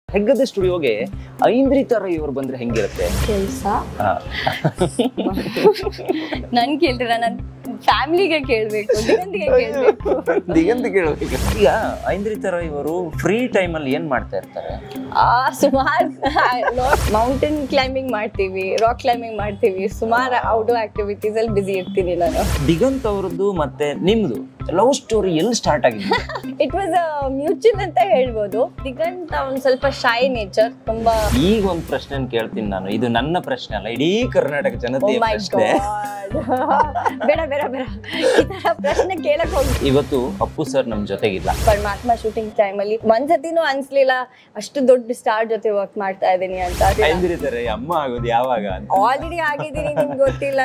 ಹೆಗ್ಗದೆ ಸ್ಟುಡಿಯೋಗೆ ಐಂದ್ರಿತಾ ರೈ ಅವ್ರು ಬಂದ್ರೆ ಹೆಂಗಿರುತ್ತೆ ಕೆಲಸ ಹಾ. ನನ್ ಕೇಳ್ತೀರ ನನ್ ಫ್ಯಾಮಿಲಿಗೆ ಕೇಳ್ಬೇಕು ದಿಗಂತಿಗೆ ಕೇಳ್ಬೇಕು ದಿಗಂತ ಕೇಳಬೇಕು ಈಗ ಐಂದ್ರಿತಾ ರೈ ಅವರು ಫ್ರೀ ಟೈಮ್ ಅಲ್ಲಿ ಏನ್ ಮಾಡ್ತಾ ಇರ್ತಾರೆ ಆ ಸುಮಾರು ಮೌಂಟೇನ್ ಕ್ಲೈಂಬಿಂಗ್ ಮಾಡ್ತೀವಿ ರಾಕ್ ಕ್ಲೈಂಬಿಂಗ್ ಮಾಡ್ತೀವಿ ಸುಮಾರು ಔಟ್ಡೋರ್ ಆಕ್ಟಿವಿಟೀಸ್ ಅಲ್ಲಿ ಬಿಸಿ ಇರ್ತೀನಿ ನಾನು ದಿಗಂತ್ ಅವ್ರದ್ದು ಮತ್ತೆ ನಿಮ್ದು ಲವ್ ಸ್ಟೋರಿ ಎಲ್ಲಿ ಸ್ಟಾರ್ಟ್ ಆಗಿದೆ ಇಟ್ ವಾಸ್ ಮ್ಯೂಚುವಲ್ ಅಂತ ಹೇಳ್ಬೋದು ದಿಗಂತ ಒಂದ್ ಸ್ವಲ್ಪ ಶೈ ನೇಚರ್ ತುಂಬಾ ಈಗ ಒಂದ್ ಪ್ರಶ್ನೆ ಕೇಳ್ತೀನಿ ನಾನು ಇದು ನನ್ನ ಪ್ರಶ್ನೆ ಅಲ್ಲ ಇಡೀ ಕರ್ನಾಟಕ ಓ ಜನತೆಯ ಮೈ ಪ್ರಶ್ನೆ ಗಾಡ್ ಬೇಡ ಬೇಡ ಬೇಡ ಈ ತರ ಪ್ರಶ್ನೆ ಕೇಳಕ್ ಹೋಗಿ ಇವತ್ತು ಅಪ್ಪು ಸರ್ ನಮ್ ಜೊತೆಗಿಲ್ಲ ಪರಮಾತ್ಮ ಶೂಟಿಂಗ್ ಟೈಮಲ್ಲಿ ಒಂದ್ಸತಿನೂ ಅನ್ಸ್ಲಿಲ್ಲ ಅಷ್ಟು ದೊಡ್ಡ ಸ್ಟಾರ್ ಜೊತೆ ವರ್ಕ್ ಮಾಡ್ತಾ ಇದ್ದೀನಿ ಅಂತ ಐಂದ್ರಿತಾ ರೈ ಅಮ್ಮ ಆಗೋದು ಯಾವಾಗ ಅಂತ ಆಲ್ರೆಡಿ ಆಗಿದ್ದೀನಿ ನಿಮ್ಗೆ ಗೊತ್ತಿಲ್ಲ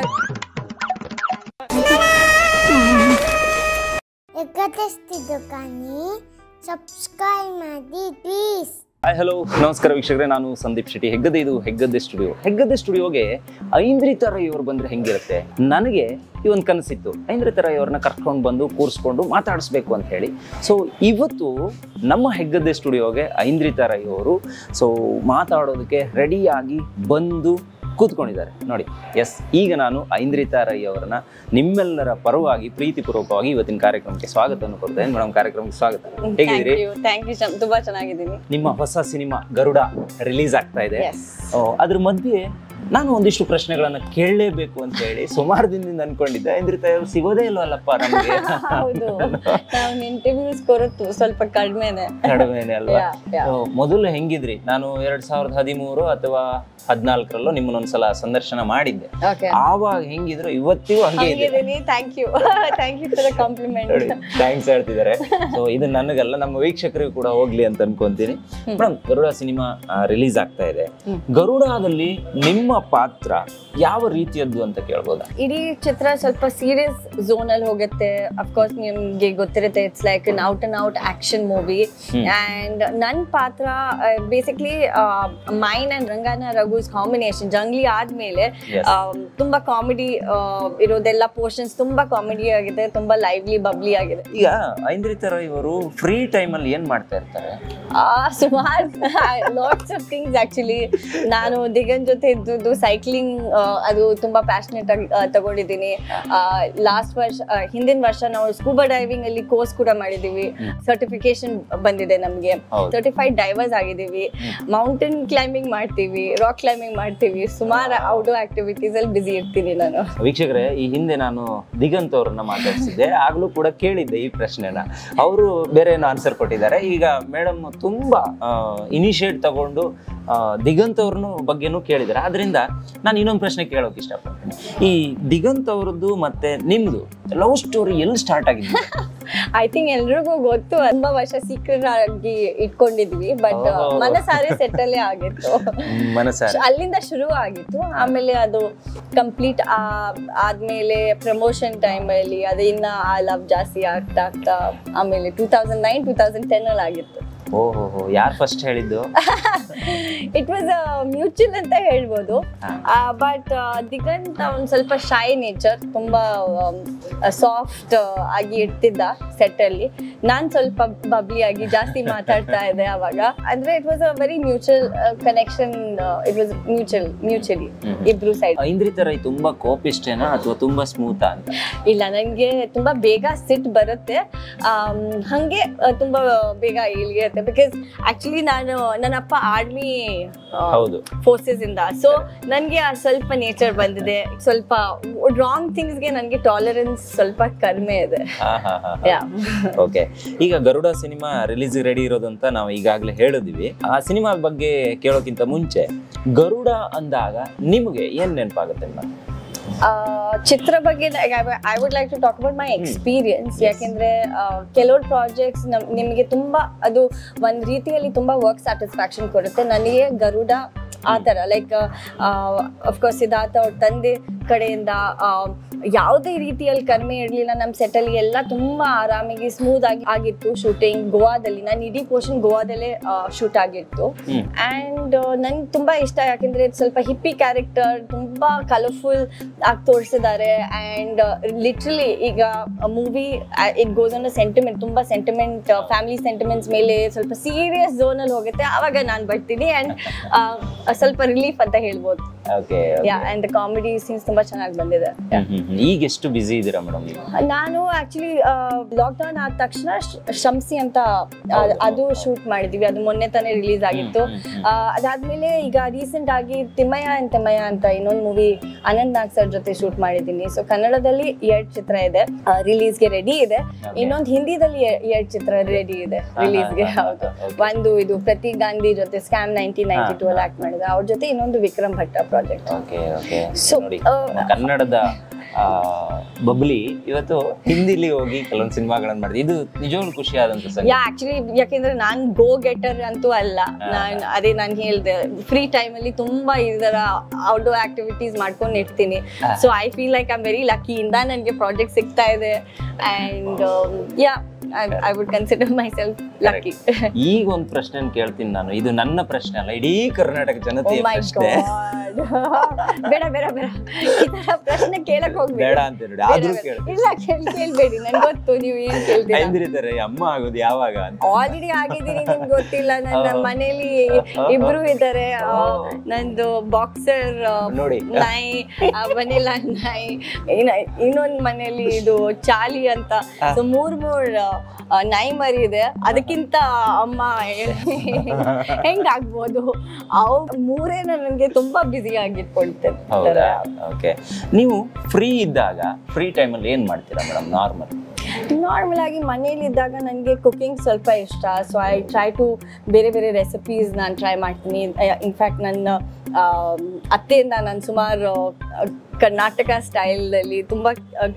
ಎಕ್ಕತ್ತಿಸ್ತಿದ್ದು ಕಾನಿ ಸಬ್ಸ್ಕ್ರೈಬ್ ಮಾಡಿ ಪ್ಲೀಸ್ ಹಾಯ್ ಹಲೋ ನಮಸ್ಕಾರ ವೀಕ್ಷಕರೇ ನಾನು ಸಂದೀಪ್ ಶೆಟ್ಟಿ ಹೆಗ್ಗದೆ ಇದು ಹೆಗ್ಗದ್ದೆ ಸ್ಟುಡಿಯೋ ಹೆಗ್ಗದ್ದೆ ಸ್ಟುಡಿಯೋಗೆ ಐಂದ್ರಿತಾ ರೈ ಅವ್ರು ಬಂದ್ರೆ ಹೆಂಗಿರುತ್ತೆ ನನಗೆ ಈ ಒಂದು ಕನಸಿತ್ತು ಐಂದ್ರಿತಾ ರೈ ಅವ್ರನ್ನ ಕರ್ಕೊಂಡು ಬಂದು ಕೂರಿಸ್ಕೊಂಡು ಮಾತಾಡಿಸ್ಬೇಕು ಅಂತ ಹೇಳಿ ಸೊ ಇವತ್ತು ನಮ್ಮ ಹೆಗ್ಗದ್ದೆ ಸ್ಟುಡಿಯೋಗೆ ಐಂದ್ರಿತಾ ರೈ ಅವರು ಸೊ ಮಾತಾಡೋದಕ್ಕೆ ರೆಡಿಯಾಗಿ ಬಂದು ಕೂತ್ಕೊಂಡಿದ್ದಾರೆ ನೋಡಿ ಎಸ್ ಈಗ ನಾನು ಐಂದ್ರಿತಾ ರೈ ಅವರನ್ನ ನಿಮ್ಮೆಲ್ಲರ ಪರವಾಗಿ ಪ್ರೀತಿಪೂರ್ವಕವಾಗಿ ಇವತ್ತಿನ ಕಾರ್ಯಕ್ರಮಕ್ಕೆ ಸ್ವಾಗತವನ್ನು ಕೊಡ್ತೇನೆ ಮೇಡಮ್ ಕಾರ್ಯಕ್ರಮಕ್ಕೆ ಸ್ವಾಗತ ಥ್ಯಾಂಕ್ ಹೇಗಿದ್ದೀರಿ ಯು ಥ್ಯಾಂಕ್ ಯು ತುಂಬಾ ಚೆನ್ನಾಗಿದ್ದೀನಿ ನಿಮ್ಮ ಹೊಸ ಸಿನಿಮಾ ಗರುಡ ರಿಲೀಸ್ ಆಗ್ತಾ ಇದೆ ಎಸ್ ಓ, ಅದ್ರ ಮಧ್ಯೆ ನಾನು ಒಂದಿಷ್ಟು ಪ್ರಶ್ನೆಗಳನ್ನ ಕೇಳಲೇಬೇಕು ಅಂತ ಹೇಳಿ ಸುಮಾರು ದಿನದಿಂದ ಅನ್ಕೊಂಡಿದ್ದೆ ಇಂದ್ರಿತಾ ಅವ್ರು ಸಿಗೋದೇ ಇಲ್ವಲ್ಲಪ್ಪ ನಮಗೆ ಹೌದು ನಾವು ಇಂಟರ್ವ್ಯೂಸ್ ಕೊರತು ಸ್ವಲ್ಪ ಕಡಿಮೆನೆ ಕಡಿಮೆನೆ ಅಲ್ವಾ Yeah, yeah. ಓ, ಮೊದಲು ಹೆಂಗಿದ್ರಿ ನಾನು ಎರಡ್ ಸಾವಿರದ ಹದಿಮೂರು ಅಥವಾ ಹದಿನಾಲ್ಕರಲ್ಲೋ ನಿಮ್ಮನ್ನೊಂದ್ಸಲ ಸಂದರ್ಶನ ಮಾಡಿದ್ದೆ ಓಕೆ ಆವಾಗ ಹೆಂಗಿದ್ರು ಇವತ್ತಿಗೂ ಹಂಗೆ ಇದೆ ಹಂಗಿದ್ದೀನಿ thank you thank you for the compliment ನೋಡಿ ಥ್ಯಾಂಕ್ಸ್ ಹೇಳ್ತಿದ್ದಾರೆ ಸೊ ಇದು ನನಗಲ್ಲ ನಮ್ಮ ವೀಕ್ಷಕರಿಗೂ ಕೂಡ ಹೋಗ್ಲಿ ಅಂತ ಅನ್ಕೊಂತೀನಿ ಮೇಡಮ್ ಗರುಡ ಸಿನಿಮಾ ರಿಲೀಸ್ ಆಗ್ತಾ ಇದೆ ಹ್ಮ್. ಗರುಡದಲ್ಲಿ ನಿಮ್ಮ ಪಾತ್ರ ಯಾವ ರೀತಿಯದ್ದು ಅಂತ ಕೇಳ್ಬೋದಾ ಇಡೀ ಚಿತ್ರ ಸ್ವಲ್ಪ ಸೀರಿಯಸ್ ಝೋನ್ ಅಲ್ಲಿ ಹೋಗುತ್ತೆ ಅಫ್ಕೋರ್ಸ್ ನಿಮ್ಗೆ ಗೊತ್ತಿರುತ್ತೆ it's like an out and out action movie hmm. And ನನ್ನ ಪಾತ್ರ ಬೇಸಿಕ್ಲಿ ಮೈನ್ ಅಂಡ್ ರಂಗಾನ ರಘುಸ್ ಕಾಂಬಿನೇಷನ್ ಜಂಗ್ಲಿ ಆದ್ಮೇಲೆ Yes. ಆ, ತುಂಬಾ ಕಾಮಿಡಿ ಇರೋದೆಲ್ಲ ಪೋರ್ಷನ್ಸ್ ತುಂಬಾ ಕಾಮಿಡಿ ಆಗಿದೆ ತುಂಬಾ ಲೈವ್ಲಿ ಬಬ್ಲಿ ಆಗಿದೆ ಈಗ ಐಂದ್ರಿತಾ ರೈ ಅವರು ಫ್ರೀ ಟೈಮ್ ಅಲ್ಲಿ ಏನ್ ಮಾಡ್ತಾ ಇರ್ತಾರೆ ಆ ಸುಮಾರು ಲಾಟ್ಸ್ ಆಫ್ ಥಿಂಗ್ಸ್ ಆಕ್ಚುಲಿ ನಾನು ದಿಗನ್ ಜೊತೆ ಇದ್ದದ್ದು ಸೈಕ್ಲಿಂಗ್ ಅದು ತುಂಬಾ ಪ್ಯಾಷನೆಟ್ ಆಗಿ ಆ, ತಗೊಂಡಿದ್ದೀನಿ ಲಾಸ್ಟ್ ವರ್ಷ ಆ, ಹಿಂದಿನ ವರ್ಷ ನಾವು ಸ್ಕೂಬಾ ಡೈವಿಂಗ್ ಅಲ್ಲಿ ಕೋರ್ಸ್ ಕೂಡ ಮಾಡಿದೀವಿ ಸರ್ಟಿಫಿಕೇಶನ್ ಬಂದಿದೆ ನಮಗೆ ಹೌದು. ಸರ್ಟಿಫೈಡ್ ಡೈವರ್ಸ್ ಆಗಿದ್ದೀವಿ ಮೌಂಟೇನ್ ಕ್ಲೈಂಬಿಂಗ್ ಮಾಡ್ತೀವಿ ರಾಕ್ ಕ್ಲೈಂಬಿಂಗ್ ಮಾಡ್ತೀವಿ ಸುಮಾರು ಔಟ್ಡೋರ್ ಆಕ್ಟಿವಿಟೀಸ್ ಅಲ್ಲಿ ಬಿಸಿ ಇರ್ತೀನಿ ನಾನು ವೀಕ್ಷಕರೇ ಈ ಹಿಂದೆ ನಾನು ದಿಗಂತ್ ಅವ್ರನ್ನ ಮಾತಾಡ್ಸಿದ್ದೆ ಆಗ್ಲೂ ಕೂಡ ಕೇಳಿದ್ದೆ ಈ ಪ್ರಶ್ನೆನ ಅವರು ಬೇರೆ ಏನೋ ಆನ್ಸರ್ ಕೊಟ್ಟಿದ್ದಾರೆ ಈಗ ಮೇಡಮ್ ತುಂಬಾ ಇನಿಷಿಯೇಟ್ ತಗೊಂಡು ಆ, ದಿಗಂತ್ ಅವ್ರನ್ನು ಬಗ್ಗೆನೂ ಕೇಳಿದ್ದಾರೆ ಆದ್ರಿಂದ ನಾನು ಇನ್ನೊಂದು ಪ್ರಶ್ನೆ ಕೇಳೋಕೆ ಇಷ್ಟಪಡ್ತೀನಿ ಈ ದಿಗಂತ್ ಅವ್ರದ್ದು ಮತ್ತೆ ನಿಮ್ದು ಲವ್ ಸ್ಟೋರಿ ಎಲ್ಲಿ ಸ್ಟಾರ್ಟ್ ಆಗಿದೆ ಐ ಥಿಂಕ್ ಎಲ್ರಿಗೂ ಗೊತ್ತು ತುಂಬಾ ವರ್ಷ ಸೀಕ್ರೆಟ್ ಆಗಿ ಇಟ್ಕೊಂಡಿದ್ವಿ ಬಟ್ ಓಹೋ. ಮನಸಾರೆ ಸೆಟ್ಟಲ್ಲೇ ಆಗಿತ್ತು ಮನಸ್ಸ ಅಲ್ಲಿಂದ ಶುರು ಆಗಿತ್ತು ಆಮೇಲೆ ಅದು ಕಂಪ್ಲೀಟ್ ಆದ್ಮೇಲೆ ಪ್ರಮೋಷನ್ ಟೈಮಲ್ಲಿ ಅದು ಇನ್ನ ಆ ಲವ್ ಜಾಸ್ತಿ ಆಗ್ತಾ ಆಗ್ತಾ ಆಮೇಲೆ two thousand nine two thousand ten ಅಲ್ಲಿ ಆಗಿತ್ತು ಓಹೋ ಯಾರು ಫಸ್ಟ್ ಹೇಳಿದ್ದು ಇಟ್ ವಾಸ್ ಮ್ಯೂಚುವಲ್ ಅಂತ ಹೇಳ್ಬೋದು ಹಾ. ಬಟ್ ದಿಗಂತ ಒಂದ್ ಸ್ವಲ್ಪ ಶೈ ನೇಚರ್ ತುಂಬಾ ಸಾಫ್ಟ್ ಆಗಿ ಇರ್ತಿದ್ದ ಸೆಟ್ ಅಲ್ಲಿ ನಾನ್ ಸ್ವಲ್ಪ ಬಬ್ಲಿ ಆಗಿ ಜಾಸ್ತಿ ಮಾತಾಡ್ತಾ ಇದ್ದೆ ಅವಾಗ ಅಂದ್ರೆ it was a very mutual connection it was mutual mutually hmm. ಇಬ್ರು ಸೈಡ್ ಐಂದ್ರಿತಾ ರೈ ತುಂಬಾ ಕೋಪಿಷ್ಟೇನಾ ಅಥವಾ ತುಂಬಾ ಸ್ಮೂತಾ ಅಂತ ಇಲ್ಲ ನನಗೆ ತುಂಬಾ ಬೇಗ ಸಿಟ್ ಬರುತ್ತೆ ಆಮ್, ಹಂಗೆ ಆ, ತುಂಬಾ ಬೇಗ ಇಳಿಯುತ್ತೆ ಬಿಕಾಸ್ ಆಕ್ಚುಲಿ ನಾನು ನನ್ನ ಅಪ್ಪ ಆರ್ಮಿ ಹೌದು ಫೋರ್ಸಸ್ ಇಂದ ಸೊ ನನಗೆ ಆ ಸ್ವಲ್ಪ ನೇಚರ್ ಬಂದಿದೆ ಸ್ವಲ್ಪ ರಾಂಗ್ ಥಿಂಗ್ಸ್ಗೆ ನನಗೆ ಟಾಲರೆನ್ಸ್ ಸ್ವಲ್ಪ ಕಡಿಮೆ ಇದೆ ಹಾ ಹಾ ಹಾ ಯಾ ಓಕೆ ಈಗ ಗರುಡ ಸಿನಿಮಾ ರಿಲೀಸ್ ರೆಡಿ ಇರೋದು ಅಂತ ನಾವು ಈಗಾಗಲೇ ಹೇಳಿದ್ವಿ ಆ ಸಿನಿಮಾ ಬಗ್ಗೆ ಕೇಳೋಕ್ಕಿಂತ ಮುಂಚೆ ಗರುಡ ಅಂದಾಗ ನಿಮಗೆ ಏನ್ ನೆನಪಾಗುತ್ತೆ ಮೇಡಮ್ ಆ, ಚಿತ್ರ ಬಗ್ಗೆ I would like to talk about my experience ಯಾಕೆಂದ್ರೆ ಕೆಲವು ಪ್ರಾಜೆಕ್ಟ್ಸ್ ನಿಮಗೆ ತುಂಬಾ ಅದು ಒಂದ್ ರೀತಿಯಲ್ಲಿ ತುಂಬಾ ವರ್ಕ್ ಸ್ಯಾಟಿಸ್ಫ್ಯಾಕ್ಷನ್ ಕೊಡುತ್ತೆ ನನಗೆ ಗರುಡ ಆ ಥರ ಲೈಕ್ ಅಫ್ಕೋರ್ಸ್ ಸಿದ್ಧಾರ್ಥ ಅವ್ರ ತಂದೆ ಕಡೆಯಿಂದ ಆ, ಯಾವುದೇ ರೀತಿಯಲ್ಲಿ ಕಡಿಮೆ ಇರಲಿಲ್ಲ ನಮ್ಮ ಸೆಟಲ್ಲಿ ಎಲ್ಲ ತುಂಬಾ ಆರಾಮಾಗಿ ಸ್ಮೂತ್ ಆಗಿ ಆಗಿತ್ತು ಶೂಟಿಂಗ್ ಗೋವಾದಲ್ಲಿ ನಾನು ಇಡೀ ಪೋರ್ಷನ್ ಗೋವಾದಲ್ಲೇ ಶೂಟ್ ಆಗಿತ್ತು ಹ್ಮ್. ಆ್ಯಂಡ್ ನನ್ಗೆ ತುಂಬಾ ಇಷ್ಟ ಯಾಕೆಂದ್ರೆ ಇದು ಸ್ವಲ್ಪ ಹಿಪ್ಪಿ ಕ್ಯಾರೆಕ್ಟರ್ ತುಂಬಾ ಕಲರ್ಫುಲ್ ಆಗಿ ತೋರಿಸಿದ್ದಾರೆ ಆ್ಯಂಡ್ ಲಿಟ್ರಲಿ ಈಗ movie it goes on sentiment ತುಂಬಾ ಸೆಂಟಿಮೆಂಟ್ ಫ್ಯಾಮಿಲಿ ಸೆಂಟಿಮೆಂಟ್ಸ್ ಮೇಲೆ ಸ್ವಲ್ಪ ಸೀರಿಯಸ್ ಝೋನಲ್ಲಿ ಹೋಗುತ್ತೆ ಆವಾಗ ನಾನು ಬರ್ತೀನಿ ಆ್ಯಂಡ್ ಸ್ವಲ್ಪ ರಿಲೀಫ್ ಅಂತ ಹೇಳ್ಬೋದು okay ya and comedy scenes ತುಂಬಾ ಚೆನ್ನಾಗಿ ಬಂದಿದೆ ಈಗ ಎಷ್ಟು ಬಿಸಿ ಇದ್ದೀರಾ ಮೇಡಮ್ ನೀವು ನಾನು ಆಕ್ಚುಲಿ ಲಾಕ್ಡೌನ್ ಆದ ತಕ್ಷಣ ಶ- ಶಂಸಿ ಅಂತ ಆ, ಹೌದು. ಅದು ಶೂಟ್ ಮಾಡಿದೀವಿ ಅದು ಮೊನ್ನೆ ತಾನೇ ರಿಲೀಸ್ ಆಗಿತ್ತು ಹ್ಮ್, ಹ್ಮ್, ಹ್ಮ್. ಆ, ಅದಾದ್ಮೇಲೆ ಈಗ ರೀಸೆಂಟ್ ಆಗಿ ತಿಮ್ಮಯ್ಯ ಅಂಡ್ ತಿಮ್ಮಯ್ಯ ಅಂತ ಇನ್ನೊಂದು ಮೂವಿ ಅನಂತ್ ನಾಗ್ ಸರ್ ಜೊತೆ ಶೂಟ್ ಮಾಡಿದ್ದೀನಿ ಸೊ ಕನ್ನಡದಲ್ಲಿ ಎರಡ್ ಚಿತ್ರ ಇದೆ ರಿಲೀಸ್ಗೆ ರೆಡಿ ಇದೆ Okay. ಇನ್ನೊಂದು ಹಿಂದಿದಲ್ಲಿ ಎರಡ್ ಚಿತ್ರ ರೆಡಿ ಇದೆ ಹಾ, ರಿಲೀಸ್ಗೆ ಹಾ, ಹಾ, ಹೌದು okay. ಒಂದು ಇದು ಪ್ರತೀಕ್ ಗಾಂಧಿ ಜೊತೆ ಸ್ಕ್ಯಾಮ್ ನೈನ್ಟೀನ್ ನೈನ್ಟಿ ಟೂ ಅಲ್ಲಿ ಆಕ್ಟ್ ಮಾಡಿದೆ ಅವ್ರ ಜೊತೆ ಇನ್ನೊಂದು Vikram Bhatt project okay okay So, ನೋಡಿ ಆ, ನಮ್ಮ ಕನ್ನಡದ ಆ, ಬಬ್ಲಿ ಇವತ್ತು ಹಿಂದಿಲಿ ಹೋಗಿ ಕೆಲವೊಂದು ಸಿನಿಮಾಗಳನ್ನ ಮಾಡಿದೆ ಇದು ನಿಜವಾಗ್ಲೂ ಖುಷಿ ಆದಂತ ಸಂಗತಿ ಯಾ ಆಕ್ಚುಲಿ ಯಾಕೆಂದ್ರೆ ನಾನ್ ಗೋ ಗೆಟರ್ ಅಂತೂ ಅಲ್ಲ ನಾನ್ ಅದೇ ನಾನು ಹೇಳ್ದೆ ಫ್ರೀ ಟೈಮ್ ಅಲ್ಲಿ ತುಂಬಾ ಇದರ ಔಟ್ಡೋರ್ ಆಕ್ಟಿವಿಟೀಸ್ ಮಾಡ್ಕೊಂಡು ಇರ್ತೀನಿ so I feel like I very lucky ಇಂದ ನನಗೆ ಪ್ರಾಜೆಕ್ಟ್ ಸಿಗ್ತಾ ಇದೆ and ya I would consider myself lucky ಈಗ ಒಂದು ಪ್ರಶ್ನೆ ಕೇಳ್ತೀನಿ ನಾನು ಇದು ನನ್ನ ಪ್ರಶ್ನೆ ಅಲ್ಲ ಇಡೀ ಕರ್ನಾಟಕ ಓ ಜನತೆಯ ಮೈ ಪ್ರಶ್ನೆ ಗಾಡ್ ಬೇಡ ಬೇಡ ಬೇಡ ಈ ತರ ಪ್ರಶ್ನೆ ಕೇಳಕ್ ಹೋಗ್ಬೇಡಿ ಬೇಡ ಅಂತ ನೋಡಿ ಆದ್ರೂ ಕೇಳ ಇಲ್ಲ ಕೇಳ್ ಕೇಳ್ಬೇಡಿ ನನ್ಗೆ ಗೊತ್ತು ನೀವು ಏನ್ ಕೇಳ್ತೀರಾ ಐಂದ್ರಿತಾರೆ ಅಮ್ಮ ಆಗೋದು ಯಾವಾಗ ಅಂತ ಆಲ್ರೆಡಿ ಆಗಿದ್ದೀನಿ ನಿಮ್ಗೆ ಗೊತ್ತಿಲ್ಲ ನನ್ನ ಹಾ. ಮನೇಲಿ ಹಾ. ಇಬ್ರು ಇದ್ದಾರೆ ಆ, ಹಾ. ನಂದು ಬಾಕ್ಸರ್ ನೋಡಿ. ನಾಯಿ ವನಿಲ ನಾಯಿ ಇನ್ನ- ಇನ್ನೊಂದ್ ಮನೇಲಿ ಇದು ಚಾಲಿ ಅಂತ ಸೊ ಮೂರ್ ಮೂರ್ ಆ, ನಾಯಿ ಮರಿ ಇದೆ ಅದಕ್ಕಿಂತ ಅಮ್ಮ ಹೆಂಗ್ ಆಗ್ಬೋದು ಅವ್ ಮೂರೇ ನನಗೆ ತುಂಬಾ ಬ್ಯುಸಿ ಆಗಿಟ್ಕೊಳ್ತೇನೆ ಹೌದಾ ಓಕೆ ನೀವು ಫ್ರೀ ಇದ್ದಾಗ ಫ್ರೀ ಟೈಮಲ್ಲಿ ಏನ್ ಮಾಡ್ತೀರಾ ಮೇಡಮ್ ನಾರ್ಮಲ್ ನಾರ್ಮಲ್ ಆಗಿ ಮನೇಲಿ ಇದ್ದಾಗ ನನಗೆ ಕುಕಿಂಗ್ ಸ್ವಲ್ಪ ಇಷ್ಟ ಸೊ ಐ ಟ್ರೈ ಟು ಬೇರೆ ಬೇರೆ ರೆಸಿಪೀಸ್ ನಾನು ಟ್ರೈ ಮಾಡ್ತೀನಿ ಇನ್ಫ್ಯಾಕ್ಟ್ ನನ್ನ ಆ, ಅತ್ತೆಯಿಂದ ನಾನು ಸುಮಾರು ಆ, ಕರ್ನಾಟಕ ಸ್ಟೈಲಲ್ಲಿ ತುಂಬ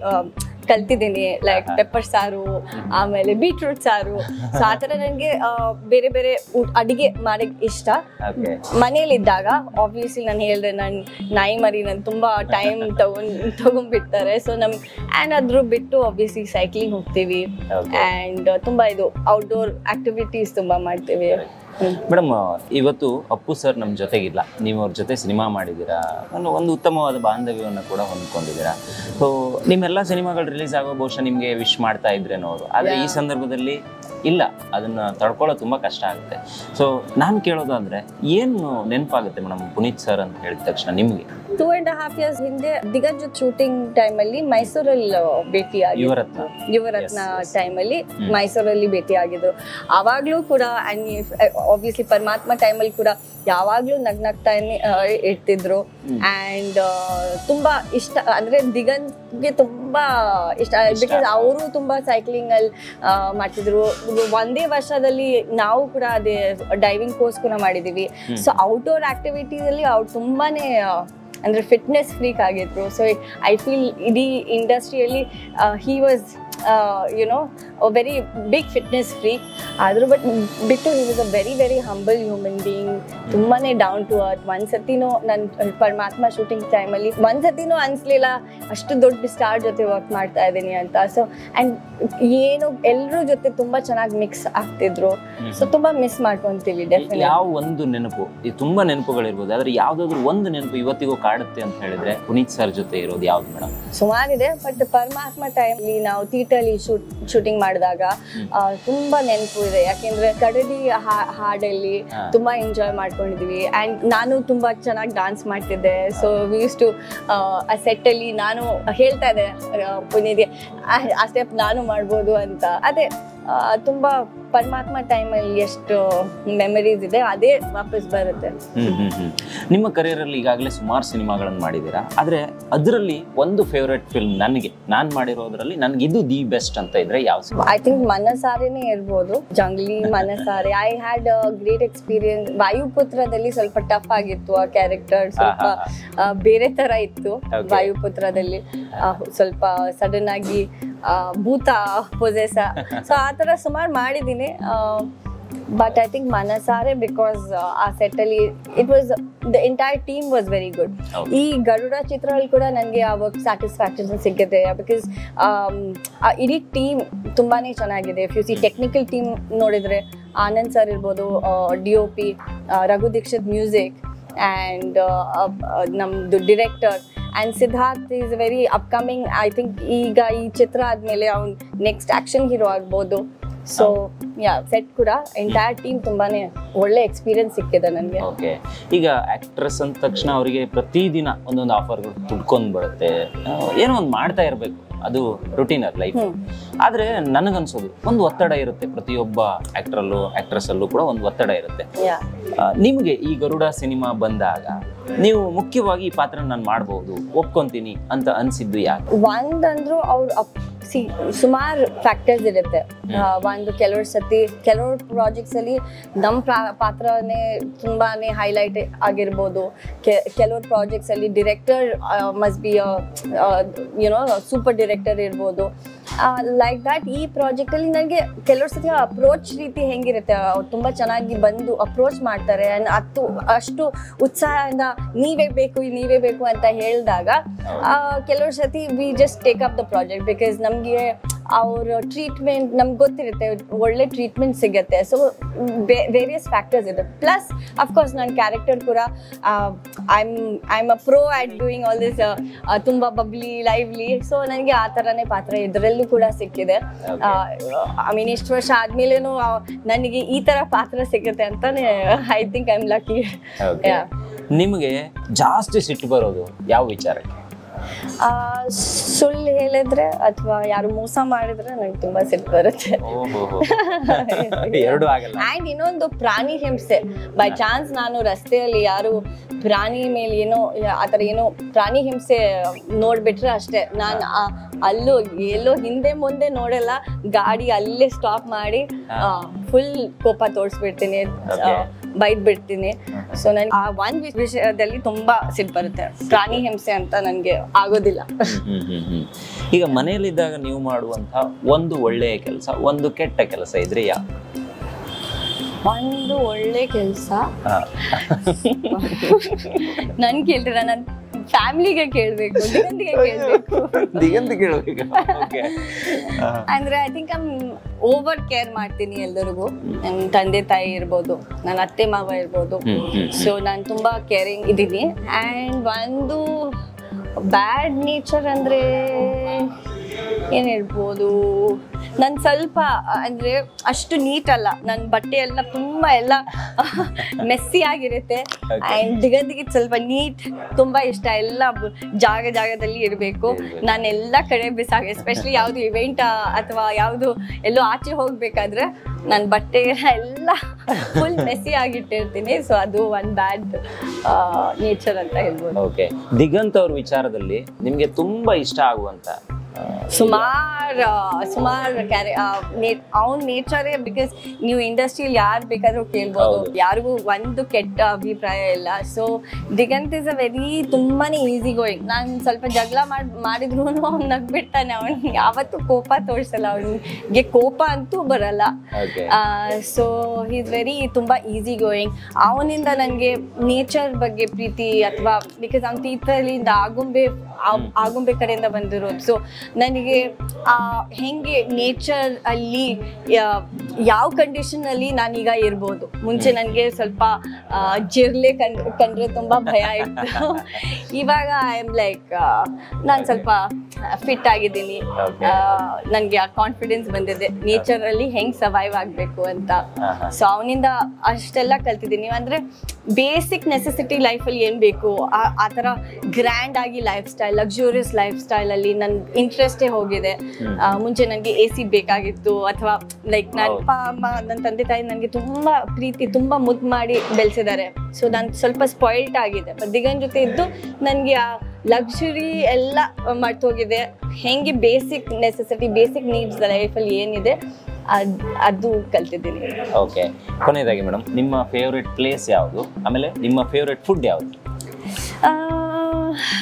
ಕಲ್ತಿದ್ದೀನಿ ಲೈಕ್ ಪೆಪ್ಪರ್ ಸಾರು ಆಮೇಲೆ ಬೀಟ್ರೂಟ್ ಸಾರು ಸೊ ಆ ಥರ ನನಗೆ ಬೇರೆ ಬೇರೆ ಊಟ ಅಡಿಗೆ ಮಾಡಕ್ಕೆ ಇಷ್ಟ ಓಕೆ ಮನೇಲಿದ್ದಾಗ ಆಬ್ವಿಯಸ್ಲಿ ನಾನು ಹೇಳಿದೆ ನಾನು ನಾಯಿ ಮರಿ ನಾನು ತುಂಬಾ ಟೈಮ್ ತಗೊಂಡ್ ತಗೊಂಡ್ಬಿಡ್ತಾರೆ ಸೊ ನಮ್ ಆ್ಯಂಡ್ ಅದ್ರ ಬಿಟ್ಟು ಆಬ್ವಿಯಸ್ಲಿ ಸೈಕ್ಲಿಂಗ್ ಹೋಗ್ತೀವಿ Okay. ಆ್ಯಂಡ್ ತುಂಬಾ ಇದು ಔಟ್ಡೋರ್ ಆಕ್ಟಿವಿಟೀಸ್ ತುಂಬಾ ಮಾಡ್ತೀವಿ ಹ್ಮ್. ಮೇಡಮ್ ಇವತ್ತು ಅಪ್ಪು ಸರ್ ನಮ್ಮ ಜೊತೆಗಿಲ್ಲ ನೀವು ಅವ್ರ ಜೊತೆ ಸಿನಿಮಾ ಮಾಡಿದ್ದೀರಾ ಒಂದು ಒಂದು ಉತ್ತಮವಾದ ಬಾಂಧವ್ಯವನ್ನು ಕೂಡ ಹೊಂದ್ಕೊಂಡಿದ್ದೀರಾ ಸೊ ನಿಮ್ಮೆಲ್ಲ ಸಿನಿಮಾಗಳು ರಿಲೀಸ್ ಆಗೋ ಬಹುಶಃ ನಿಮಗೆ ವಿಶ್ ಮಾಡ್ತಾ ಇದ್ರೇನೋ ಅವರು ಆದರೆ ಈ ಸಂದರ್ಭದಲ್ಲಿ ಇಲ್ಲ ಅದನ್ನ ತಡ್ಕೊಳ್ಳೋ ತುಂಬಾ ಕಷ್ಟ ಆಗುತ್ತೆ ಸೊ ನಾನು ಕೇಳೋದಾದ್ರೆ ಏನು ನೆನಪಾಗುತ್ತೆ ಮೇಡಮ್ ಪುನೀತ್ ಸರ್ ಅಂತ ಹೇಳಿದ ತಕ್ಷಣ ನಿಮಗೆ ಟೂ ಅಂಡ್ ಹಾಫ್ ಇಯರ್ಸ್ ಹಿಂದೆ ದಿಗಂಜ್ ಶೂಟಿಂಗ್ ಟೈಮಲ್ಲಿ ಮೈಸೂರಲ್ಲಿ ಭೇಟಿ ಆಗಿ ಯುವರತ್ನ ಯುವರತ್ನ Yes, yes. ಟೈಮಲ್ಲಿ ಹ್ಮ್. ಮೈಸೂರಲ್ಲಿ ಭೇಟಿ ಆಗಿದ್ರು ಆವಾಗ್ಲೂ ಕೂಡ ಆಬ್ವಿಯಸ್ಲಿ ಪರಮಾತ್ಮ ಟೈಮಲ್ಲಿ ಕೂಡ ಯಾವಾಗ್ಲೂ ನಗ್ನಗ್ತಾನೆ ಆ, ಇರ್ತಿದ್ರು ಹ್ಮ್. ಅಂಡ್ ತುಂಬಾ ಇಷ್ಟ ಅಂದ್ರೆ ದಿಗಂತ್ಗೆ ತುಂಬಾ ಇಷ್ಟ ಇಷ್ಟ. ಬಿಕಾಸ್ ಅವರು ತುಂಬಾ ಸೈಕ್ಲಿಂಗ್ ಅಲ್ಲಿ ಆ, ಮಾಡ್ತಿದ್ರು ಒಂದೇ ವರ್ಷದಲ್ಲಿ ನಾವು ಕೂಡ ಅದೇ ಡೈವಿಂಗ್ ಕೋರ್ಸ್ ಕೂಡ ಮಾಡಿದೀವಿ ಹ್ಮ್. ಸೊ ಔಟ್ಡೋರ್ ಆಕ್ಟಿವಿಟೀಸ್ ಅಲ್ಲಿ ಅವ್ರು ತುಂಬಾನೇ ಆ, ಅಂದ್ರೆ ಫಿಟ್ನೆಸ್ ಫ್ರೀಕ್ ಆಗಿದ್ರು ಸೊ ಐ ಫೀಲ್ ಇಡೀ ಇಂಡಸ್ಟ್ರಿಯಲ್ಲಿ he was you know very big fitness freak ಆದ್ರೂ ಬಟ್ ಬಿಟ್ಟು he was a very very humble human being ತುಂಬಾನೇ ಡೌನ್ ಟು ಅರ್ತ್ ಒಂದ್ಸತಿನೂ ನನ್ನ ಪರಮಾತ್ಮ ಶೂಟಿಂಗ್ ಟೈಮಲ್ಲಿ ಒಂದ್ಸತಿನೂ ಅನ್ಸ್ಲಿಲ್ಲ ಅಷ್ಟು ದೊಡ್ಡ ಸ್ಟಾರ್ ಜೊತೆ ವರ್ಕ್ ಮಾಡ್ತಾ ಇದ್ದೀನಿ ಅಂತ ಸೊ ಅಂಡ್ ಏನು ಎಲ್ಲರೂ ಜೊತೆ ತುಂಬಾ ಚೆನ್ನಾಗಿ ಮಿಕ್ಸ್ ಆಗ್ತಿದ್ರು ಸೊ ತುಂಬಾ ಮಿಸ್ ಮಾಡ್ಕೊಂತೀವಿ ಡೆಫಿನೆಟ್ ಯಾವ ಒಂದು ನೆನಪು ಈ ತುಂಬಾ ನೆನಪುಗಳಿರ್ಬೋದು ಆದ್ರೆ ಯಾವ್ದಾದ್ರು ಒಂದು ನೆನಪು ಇವತ್ತಿಗೂ ಕಾಡುತ್ತೆ ಅಂತ ಹೇಳಿದ್ರೆ ಪುನೀತ್ ಸರ್ ಜೊತೆ ಇರೋದು ಯಾವ್ದು ಮೇಡಮ್ ಸುಮಾರಿದೆ ಬಟ್ ಪರಮಾತ್ಮ ಟೈಮ್ಲಿ ನಾವು ತೀಟಲ್ಲಿ ಶೂಟ್ ಶೂಟಿಂಗ್ ಮಾಡಿದಾಗ ಆ, ತುಂಬಾ ನೆನಪು ಇದೆ ಯಾಕೆಂದ್ರೆ ಕಡಲಿ ಹಾ- ಹಾಡಲ್ಲಿ ಹಾ. ತುಂಬಾ ಎಂಜಾಯ್ ಮಾಡ್ಕೊಂಡಿದ್ವಿ ಅಂಡ್ ನಾನು ತುಂಬಾ ಚೆನ್ನಾಗಿ ಡಾನ್ಸ್ ಮಾಡ್ತಿದ್ದೆ ಸೊ ಯೂಸ್ ಟು ಆ ಸೆಟ್ ಅಲ್ಲಿ ನಾನು ಹೇಳ್ತಾ ಇದ್ದೆ ಆ, ಪುನೀತ್ಗೆ ಆ- ಆ ಸ್ಟೆಪ್ ನಾನು ಮಾಡ್ಬೋದು ಅಂತ ಅದೇ ಆ, ತುಂಬಾ ಪರಮಾತ್ಮ ಟೈಮಲ್ಲಿ ಎಷ್ಟು ಮೆಮರೀಸ್ ಇದೆ ಅದೇ ವಾಪಸ್ ಬರುತ್ತೆ ಹ್ಮ್ ಹ್ಮ್ ಹ್ಮ್ ನಿಮ್ಮ career ಅಲ್ಲಿ ಈಗಾಗಲೇ ಸುಮಾರು ಸಿನಿಮಾಗಳನ್ನು ಮಾಡಿದ್ದೀರಾ ಆದ್ರೆ ಅದರಲ್ಲಿ ಒಂದು ಫೇವ್ರೆಟ್ ಫಿಲ್ಮ್ ನನಗೆ ನಾನು ಮಾಡಿರೋದ್ರಲ್ಲಿ ನನಗೆ ಇದು ದಿ ಬೆಸ್ಟ್ ಅಂತ ಇದ್ರೆ ಯಾವ ಸಿನಿಮಾ ಐ ಥಿಂಕ್ ಮನಸಾರೆನೇ ಇರ್ಬೋದು Jungli Manasaare I had great experience ವಾಯುಪುತ್ರದಲ್ಲಿ ಸ್ವಲ್ಪ ಟಫ್ ಆಗಿತ್ತು ಆ ಕ್ಯಾರೆಕ್ಟರ್ ಸ್ವಲ್ಪ ಆ, ಬೇರೆ ತರ ಇತ್ತು Okay. ವಾಯುಪುತ್ರದಲ್ಲಿ ಆ, ಸ್ವಲ್ಪ ಸಡನ್ ಆಗಿ ಆ, ಭೂತ ಪೊಸೆಸ ಸೊ ಆ ತರ ಸುಮಾರು ಮಾಡಿದ್ದೀನಿ but I think Manasaare because ಆ ಸೆಟ್ಟಲ್ಲಿ it was the entire team was very good ಹೌದು. ಈ ಗರುಡ ಚಿತ್ರದಲ್ಲಿ ಕೂಡ ನನಗೆ ಆ ವರ್ಕ್ ಸ್ಯಾಟಿಸ್ಫ್ಯಾಕ್ಷನ್ ಸಿಕ್ಕಿದೆ ಬಿಕಾಸ್ ಇಡೀ ಟೀಮ್ ತುಂಬಾನೇ ಚೆನ್ನಾಗಿದೆ if you see technical team ನೋಡಿದ್ರೆ ಆನಂದ್ ಸರ್ ಇರ್ಬೋದು D O P Raghu Dixit music and ನಮ್ಮದು director and Siddharth is very upcoming I think ಈಗ ಈ ಚಿತ್ರ ಆದಮೇಲೆ ಅವ್ನು ನೆಕ್ಸ್ಟ್ ಆ್ಯಕ್ಷನ್ ಹೀರೋ ಆಗ್ಬೋದು ಸೊ ಯಾ ಸೆಟ್ ಕೂಡ ಎಂಟೈರ್ ಟೀಮ್ ತುಂಬಾನೇ ಒಳ್ಳೆ ಎಕ್ಸ್ಪೀರಿಯನ್ಸ್ ಸಿಕ್ಕಿದೆ ನನಗೆ ಓಕೆ ಈಗ ಆಕ್ಟ್ರೆಸ್ ಅಂದ ತಕ್ಷಣ ಅವರಿಗೆ ಪ್ರತಿದಿನ ಒಂದೊಂದು ಆಫರ್ಗಳು ತುಡ್ಕೊಂಡು ಬರುತ್ತೆ ಆ, ಏನೋ ಒಂದು ಮಾಡ್ತಾ ಇರಬೇಕು ಅದು ರುಟೀನರ್ ಲೈಫ್ ಹ್ಮ್. ಆದ್ರೆ ನನಗನ್ಸೋದು ಒಂದು ಒತ್ತಡ ಇರುತ್ತೆ ಪ್ರತಿಯೊಬ್ಬ ಆಕ್ಟ್ರಲ್ಲೂ ಆಕ್ಟ್ರೆಸ್ ಅಲ್ಲೂ ಕೂಡ ಒಂದು ಒತ್ತಡ ಇರುತ್ತೆ ಯಾ ಆ, ನಿಮಗೆ ಈ ಗರುಡ ಸಿನಿಮಾ ಬಂದಾಗ ನೀವು ಮುಖ್ಯವಾಗಿ ಈ ಪಾತ್ರ ನಾನು ಮಾಡ್ಬೋದು ಒಪ್ಕೊಂತೀನಿ ಅಂತ ಅನ್ಸಿದ್ದು ಯಾಕೆ ಒಂದಂದ್ರು ಅವ್ರು ಸಿ ಸುಮಾರು ಫ್ಯಾಕ್ಟರ್ಸ್ ಇರುತ್ತೆ ಆ, ಒಂದು ಕೆಲವ್ರ ಸತಿ ಕೆಲವ್ರ ಪ್ರಾಜೆಕ್ಟ್ಸ್ ಅಲ್ಲಿ ನಮ್ಮ ಪಾತ್ರನೇ ತುಂಬಾನೇ ಹೈಲೈಟ್ ಆಗಿರ್ಬೋದು ಕೆ- ಕೆಲವ್ರ ಪ್ರಾಜೆಕ್ಟ್ಸ್ ಅಲ್ಲಿ director must be you know super director ಇರ್ಬೋದು ಲೈಕ್ ದ್ಯಾಟ್ ಈ ಪ್ರಾಜೆಕ್ಟ್ ಅಲ್ಲಿ ನನಗೆ ಕೆಲವ್ರ ಸತಿ ಅಪ್ರೋಚ್ ರೀತಿ ಹೆಂಗಿರುತ್ತೆ ಅವ್ರು ತುಂಬಾ ಚೆನ್ನಾಗಿ ಬಂದು ಅಪ್ರೋಚ್ ಮಾಡ್ತಾರೆ and ಅತ್ತು ಅಷ್ಟು ಉತ್ಸಾಹದಿಂದ ನೀವೇ ಬೇಕು ನೀವೇ ಬೇಕು ಅಂತ ಹೇಳಿದಾಗ ಕೆಲವ್ರ ಸತಿ we just take up the project because ನಮಗೆ ಅವ್ರ ಟ್ರೀಟ್ಮೆಂಟ್ ನಮ್ಗೆ ಗೊತ್ತಿರುತ್ತೆ ಒಳ್ಳೆ ಟ್ರೀಟ್ಮೆಂಟ್ ಸಿಗುತ್ತೆ ಸೊ ವೇರಿಯಸ್ ಫ್ಯಾಕ್ಟರ್ಸ್ ಇದೆ ಪ್ಲಸ್ ಅಫ್ಕೋರ್ಸ್ ನನ್ನ ಕ್ಯಾರೆಕ್ಟರ್ ಕೂಡ I am I am a pro at doing all this ತುಂಬ ಬಬ್ಲಿ ಲೈವ್ಲಿ ಸೊ ನನಗೆ ಆ ಥರನೇ ಪಾತ್ರ ಇದರಲ್ಲೂ ಕೂಡ ಸಿಕ್ಕಿದೆ ಐ ಮೀನ್ ಇಷ್ಟು ವರ್ಷ ಆದ್ಮೇಲೇನು ನನಗೆ ಈ ಥರ ಪಾತ್ರ ಸಿಗುತ್ತೆ ಅಂತಾನೆ I think I am lucky Okay. ನಿಮಗೆ ಜಾಸ್ತಿ ಸಿಟ್ಟು ಬರೋದು ಯಾವ ವಿಚಾರಕ್ಕೆ ಸುಳ್ಳು ಹೇಳಿದ್ರೆ ಅಥವಾ ಯಾರು ಮೋಸ ಮಾಡಿದ್ರೆ ನಂಗೆ ತುಂಬಾ ಸಿಟ್ಟು ಬರುತ್ತೆ ಎರಡು ಆಗಲ್ಲ ಆ್ಯಂಡ್ ಇನ್ನೊಂದು ಪ್ರಾಣಿ ಹಿಂಸೆ ಬೈ ಚಾನ್ಸ್ ನಾನು ರಸ್ತೆಯಲ್ಲಿ ಯಾರು ಪ್ರಾಣಿ ಮೇಲೆ ಏನೋ ಆ ಥರ ಏನೋ ಪ್ರಾಣಿ ಹಿಂಸೆ ನೋಡ್ಬಿಟ್ರೆ ಅಷ್ಟೇ ನಾನು ಅಲ್ಲೂ ಎಲ್ಲೋ ಹಿಂದೆ ಮುಂದೆ ನೋಡಲ್ಲ ಗಾಡಿ ಅಲ್ಲೇ ಸ್ಟಾಪ್ ಮಾಡಿ ಫುಲ್ ಕೋಪ ತೋರಿಸ್ಬಿಡ್ತೀನಿ Okay. ಬೈದ್ ಬಿಡ್ತೀನಿ ಸೊ ನನ್ ಆ ಒಂದ್ ವಿಷಯದಲ್ಲಿ ತುಂಬಾ ಸಿಟ್ಟು ಬರುತ್ತೆ ಪ್ರಾಣಿ ಹಿಂಸೆ ಅಂತ ನನ್ಗೆ ಆಗೋದಿಲ್ಲ ಹ್ಮ್, ಹ್ಮ್, ಹ್ಮ್. ಈಗ ಮನೆಯಲ್ಲಿದ್ದಾಗ ನೀವು ಮಾಡುವಂತ ಒಂದು ಒಳ್ಳೆಯ ಕೆಲಸ ಒಂದು ಕೆಟ್ಟ ಕೆಲಸ ಇದ್ರೆ ಯಾ ಒಂದು ಒಳ್ಳೆ ಕೆಲಸ ಹಾ. ನನ್ ಕೇಳ್ತೀರ ನನ್ ಫ್ಯಾಮಿಲಿಗೆ ಕೇಳ್ಬೇಕು ದಿಗಂತಿಗೆ ಕೇಳ್ಬೇಕು ದಿಗಂತ ಕೇಳ್ಬೇಕು Okay. ಹಾ. ಅಂದ್ರೆ I think I'm over care ಮಾಡ್ತೀನಿ ಎಲ್ಲರಿಗೂ ನನ್ನ ತಂದೆ ತಾಯಿ ಇರ್ಬೋದು ನನ್ನ ಅತ್ತೆ ಮಾವ ಇರ್ಬೋದು ಹ್ಮ್, ಹ್ಮ್, ಸೊ ನಾನು ತುಂಬಾ ಕೇರಿಂಗ್ ಇದ್ದೀನಿ ಆ್ಯಂಡ್ ಒಂದು ಬ್ಯಾಡ್ ನೇಚರ್ ಅಂದ್ರೆ ಏನ್ ಹೇಳ್ಬೋದು ನನ್ ಸ್ವಲ್ಪ ಅಂದ್ರೆ ಅಷ್ಟು ನೀಟ್ ಅಲ್ಲ ನನ್ನ ಬಟ್ಟೆ ಎಲ್ಲ ತುಂಬಾ ಎಲ್ಲ ಮೆಸ್ಸಿ ಆಗಿರುತ್ತೆ Okay. ಆ್ಯಂಡ್ ದಿಗದಿಗೆ ಸ್ವಲ್ಪ ನೀಟ್ ತುಂಬಾ ಇಷ್ಟ ಎಲ್ಲ ಬ- ಜಾಗ ಜಾಗದಲ್ಲಿ ಇರಬೇಕು ಇರ್ಬೇಕು. ನಾನು ಎಲ್ಲ ಕಡೆ ಬಿಸಾಗ ಎಸ್ಪೆಷಲಿ ಯಾವುದು ಇವೆಂಟ್ ಅಥವಾ ಯಾವುದು ಎಲ್ಲೋ ಆಚೆ ಹೋಗ್ಬೇಕಾದ್ರೆ ನನ್ನ ಬಟ್ಟೆ ಎಲ್ಲ ಫುಲ್ ಮೆಸ್ಸಿ ಆಗಿಟ್ಟಿರ್ತೀನಿ ಸೊ ಅದು ಒನ್ ಬ್ಯಾಡ್ ನೇಚರ್ ಅಂತ ಹೇಳ್ಬೋದು ಓಕೆ ದಿಗಂತ್ ಅವ್ರ ವಿಚಾರದಲ್ಲಿ ನಿಮ್ಗೆ ತುಂಬಾ ಇಷ್ಟ ಆಗುವಂತ ಆ, ಸುಮಾರ್ ಸುಮಾರ್ ಕ್ಯಾರೆ ಅವ್ನ ನೇಚರೇ ಬಿಕಾಸ್ ನೀವು ಇಂಡಸ್ಟ್ರಿಯಲ್ಲಿ ಯಾರು ಬೇಕಾದ್ರೂ ಕೇಳ್ಬೋದು ಹೌದು. ಯಾರಿಗೂ ಒಂದು ಕೆಟ್ಟ ಅಭಿಪ್ರಾಯ ಇಲ್ಲ so Diganth is a very ತುಂಬಾನೇ ಈಸಿ ಗೋಯಿಂಗ್ ನಾನು ಸ್ವಲ್ಪ ಜಗಳ ಮಾಡಿ ಮಾಡಿದ್ರು ಅವ್ನು ನಗ್ಬಿಡ್ತಾನೆ ಅವ್ನಿಗೆ ಯಾವತ್ತೂ ಕೋಪ ತೋರಿಸಲ್ಲ ಅವನಿಗೆ ಕೋಪ ಅಂತೂ ಬರಲ್ಲ Okay. ಸೊ ಈಸ್ ವೆರಿ ತುಂಬ ಈಸಿ ಗೋಯಿಂಗ್ ಅವನಿಂದ ನನಗೆ ನೇಚರ್ ಬಗ್ಗೆ ಪ್ರೀತಿ ಅಥವಾ ಬಿಕಾಸ್ ಅವ್ನು ತೀರ್ಥಹಳ್ಳಿಯಿಂದ ಆಗುಂಬೆ ಆ- ಆಗುಂಬೆ ಕಡೆಯಿಂದ ಬಂದಿರೋದು ಸೊ ನನಗೆ ಆ, ಹೆಂಗೆ ನೇಚರ್ ಅಲ್ಲಿ ಯಾ- ಯಾವ ಕಂಡೀಷನ್ ಅಲ್ಲಿ ನಾನೀಗ ಇರ್ಬೋದು ಮುಂಚೆ ನನಗೆ ಸ್ವಲ್ಪ ಆ, ಜಿರ್ಲೆ ಕಂಡ್ ಕಂಡ್ರೆ ತುಂಬ ಭಯ ಇತ್ತು ಇವಾಗ ಐ ಆಮ್ ಲೈಕ್ ನಾನು ಸ್ವಲ್ಪ ಫಿಟ್ ಆಗಿದ್ದೀನಿ Okay. ನನಗೆ ಆ ಕಾನ್ಫಿಡೆನ್ಸ್ ಬಂದಿದೆ ನೇಚರ್ ಅಲ್ಲಿ ಹೆಂಗ್ ಸರ್ವೈವ್ ಆಗಬೇಕು ಅಂತ ಹಾ, ಹಾ. ಸೊ ಅವನಿಂದ ಅಷ್ಟೆಲ್ಲ ಕಲ್ತಿದ್ದೀನಿ ಅಂದ್ರೆ ಬೇಸಿಕ್ ನೆಸೆಸಿಟಿ ಲೈಫಲ್ಲಿ ಏನು ಬೇಕು ಆ- ಆ ಥರ ಗ್ರ್ಯಾಂಡ್ ಆಗಿ lifestyle luxurious lifestyle ಅಲ್ಲಿ ನನ್ನ ಇಂಟ್ರೆಸ್ಟೇ ಹೋಗಿದೆ ಆ, ಮುಂಚೆ ನನಗೆ ಎ ಸಿ ಬೇಕಾಗಿತ್ತು ಅಥವಾ ಲೈಕ್ ನನ್ನ ಹೌದು. ಅಪ್ಪ ಅಮ್ಮ ನನ್ನ ತಂದೆ ತಾಯಿ ನನಗೆ ತುಂಬಾ ಪ್ರೀತಿ ತುಂಬಾ ಮುದ್ದು ಮಾಡಿ ಬೆಳೆಸಿದ್ದಾರೆ ಸೊ ನಾನು ಸ್ವಲ್ಪ ಸ್ಪಾಯಿಲ್ಟ್ ಆಗಿದೆ ಬಟ್ ದಿಗನ್ ಜೊತೆ ಇದ್ದು ನನಗೆ ಆ ಲಕ್ಸುರಿ ಎಲ್ಲ ಮರ್ತೋಗಿದೆ ಹೆಂಗೆ ಬೇಸಿಕ್ ನೆಸೆಸಿಟಿ ಬೇಸಿಕ್ ನೀಡ್ಸ್ ಲೈಫಲ್ಲಿ ಏನಿದೆ ಅದ್ ಅದು ಕಲ್ತಿದ್ದೀನಿ ಓಕೆ ಕೊನೆಯದಾಗಿ ಮೇಡಮ್ ನಿಮ್ಮ ಫೇವ್ರೆಟ್ ಪ್ಲೇಸ್ ಯಾವುದು ಆಮೇಲೆ ನಿಮ್ಮ ಫೇವ್ರೆಟ್ ಫುಡ್ ಯಾವುದು ಆ,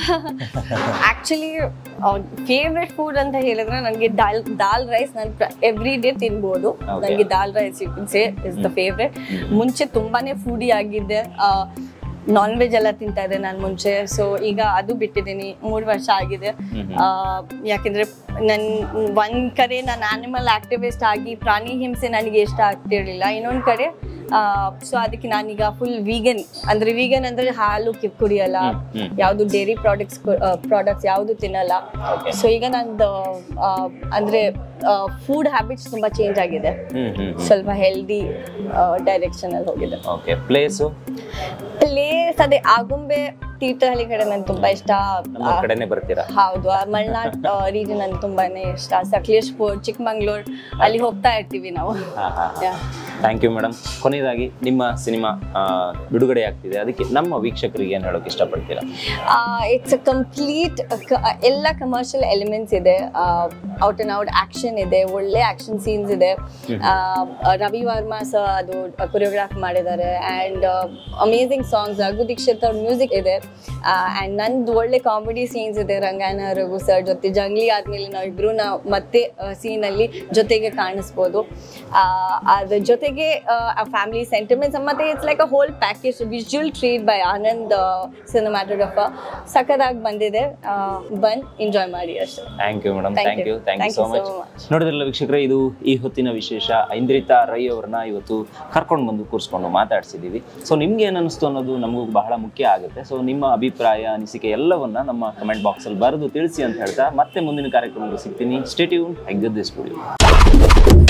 ಆಕ್ಚುಲಿ ಫೇವ್ರೆಟ್ ಫುಡ್ ಅಂತ ಹೇಳಿದ್ರೆ ನನಗೆ ದಾಲ್ ದಾಲ್ ರೈಸ್ ನಾನು ಎವ್ರಿ ಡೇ ತಿನ್ಬೋದು Okay. ನನಗೆ dal rice say is the favourite ಮುಂಚೆ ತುಂಬಾನೇ ಫುಡಿ ಆಗಿದ್ದೆ ನಾನ್ ವೆಜ್ ಎಲ್ಲ ತಿಂತಾ ಇದ್ದೆ ನಾನು ಮುಂಚೆ ಸೊ ಈಗ ಅದು ಬಿಟ್ಟಿದ್ದೀನಿ ಮೂರು ವರ್ಷ ಆಗಿದೆ ಆ, ಯಾಕೆಂದ್ರೆ ನನ್ ಒಂದ್ ಕಡೆ ನಾನು ಆನಿಮಲ್ ಆಕ್ಟಿವಿಸ್ಟ್ ಆಗಿ ಪ್ರಾಣಿ ಹಿಂಸೆ ನನಗೆ ಇಷ್ಟ ಆಗ್ತಿರ್ಲಿಲ್ಲ ಇನ್ನೊಂದ್ ಕಡೆ ಸೊ ಅದಕ್ಕೆ ನಾನೀಗ ಫುಲ್ ವೀಗನ್ ಅಂದ್ರೆ ವೀಗನ್ ಅಂದ್ರೆ ಹಾಲು ಕಿ- ಕುಡಿಯಲ್ಲ ಹ್ಮ್, ಹ್ಮ್. ಯಾವುದು ಡೈರಿ ಪ್ರಾಡಕ್ಟ್ಸ್ ಪ್ರಾಡಕ್ಟ್ಸ್ ಯಾವುದು ತಿನ್ನಲ್ಲ Okay. ಸೊ ಈಗ ನಂದು ಆ, ಅಂದ್ರೆ ಫುಡ್ ಹ್ಯಾಬಿಟ್ಸ್ ತುಂಬಾ ಚೇಂಜ್ ಆಗಿದೆ ಹ್ಮ್ ಹ್ಮ್ ಸ್ವಲ್ಪ ಹೆಲ್ದಿ ಡೈರೆಕ್ಷನ್ ಅಲ್ಲಿ ಹೋಗಿದೆ ಓಕೆ ಪ್ಲೇಸು ಪ್ಲೇಸ್ ಅದೇ ಆಗುಂಬೆ ತೀರ್ಥಹಳ್ಳಿ ಕಡೆ ನನ್ಗೆ ತುಂಬಾ ಇಷ್ಟ ನಮ್ಮ ಆ, ಕಡೆನೆ ಬರ್ತೀರಾ ಹೌದು ಆ ಮಲ್ನಾಡ್ ರೀಜನ್ ನನ್ಗೆ ತುಂಬಾನೇ ಇಷ್ಟ ಸಕಲೇಶ್ಪುರ್ ಚಿಕ್ಕಮಂಗ್ಳೂರ್ ಅಲ್ಲಿ ಹೋಗ್ತಾ ಇರ್ತೀವಿ ನಾವು ಹಾ ಹಾ Yeah. ಥ್ಯಾಂಕ್ ಯು ಮೇಡಮ್ ಕೊನೆಯದಾಗಿ ನಿಮ್ಮ ಸಿನಿಮಾ ಬಿಡುಗಡೆ ಆಗ್ತಿದೆ ಅದಕ್ಕೆ ನಮ್ಮ ವೀಕ್ಷಕರಿಗೆ ಏನು ಹೇಳೋಕೆ ಇಷ್ಟಪಡ್ತೀರಾ ಇಟ್ಸ್ ಅ ಕಂಪ್ಲೀಟ್ ಎಲ್ಲ ಕಮರ್ಷಿಯಲ್ ಎಲಿಮೆಂಟ್ಸ್ ಇದೆ ಔಟ್ ಅಂಡ್ ಔಟ್ ಆಕ್ಷನ್ ಇದೆ ಒಳ್ಳೆ ಆಕ್ಷನ್ ಸೀನ್ಸ್ ಇದೆ ಆ, ರವಿ ವರ್ಮಾ ಸರ್ ಅದು ಕೊರಿಯೋಗ್ರಾಫ್ ಮಾಡಿದ್ದಾರೆ and amazing songs Raghu Dixit ಅವ್ರ ಮ್ಯೂಸಿಕ್ ಇದೆ ಆ್ಯಂಡ್ ನಂದು ಒಳ್ಳೆ ಕಾಮಿಡಿ ಸೀನ್ಸ್ ಇದೆ ರಂಗಾಯಣ ರಘು ಸರ್ ಜೊತೆ ಜಂಗ್ಲಿ ಆದ್ಮೇಲೆ ನಾವಿಬ್ರು ನಾವು ಮತ್ತೆ ಸೀನಲ್ಲಿ ಜೊತೆಗೆ ಕಾಣಿಸ್ಬೋದು ಆ, ಅದ್ರ ಜೊತೆಗೆ ಫ್ಯಾಮಿಲಿ ಸೆಂಟಿಮೆಂಟ್ಸ್ ಮತ್ತೆ it's like a whole package visual treat by Anand cinematographer ಸಖತ್ತಾಗಿ ಬಂದಿದೆ ಬಂದ್ ಎಂಜಾಯ್ ಮಾಡಿ ಅಷ್ಟೇ thank you madam Thank thank you. You thank you Thank so you much so much. ನೋಡಿದ್ರಲ್ಲ ವೀಕ್ಷಕರೇ ಇದು ಈ ಹೊತ್ತಿನ ವಿಶೇಷ ಐಂದ್ರಿತಾ ರೈ ಅವ್ರನ್ನ ಇವತ್ತು ಕರ್ಕೊಂಡು ಬಂದು ಕೂರಿಸ್ಕೊಂಡು ಮಾತಾಡ್ಸಿದ್ದೀವಿ ಸೊ ನಿಮ್ಗೆ ಏನು ಅನಿಸ್ತು ಅನ್ನೋದು ನಮಗೂ ಬಹಳ ಮುಖ್ಯ ಆಗುತ್ತೆ ಸೊ ನಿಮ್ಮ ಅಭಿಪ್ರಾಯ ಅನಿಸಿಕೆ ಎಲ್ಲವನ್ನ ನಮ್ಮ ಕಮೆಂಟ್ ಬಾಕ್ಸಲ್ಲಿ ಬರೆದು ತಿಳಿಸಿ ಅಂತ ಹೇಳ್ತಾ ಮತ್ತೆ ಮುಂದಿನ ಕಾರ್ಯಕ್ರಮದಲ್ಲಿ ಸಿಗ್ತೀನಿ ಸ್ಟೇಟ್ಯೂನ್ ಹೆಗ್ಗದ್ದೆ ಸ್ಟುಡಿಯೋ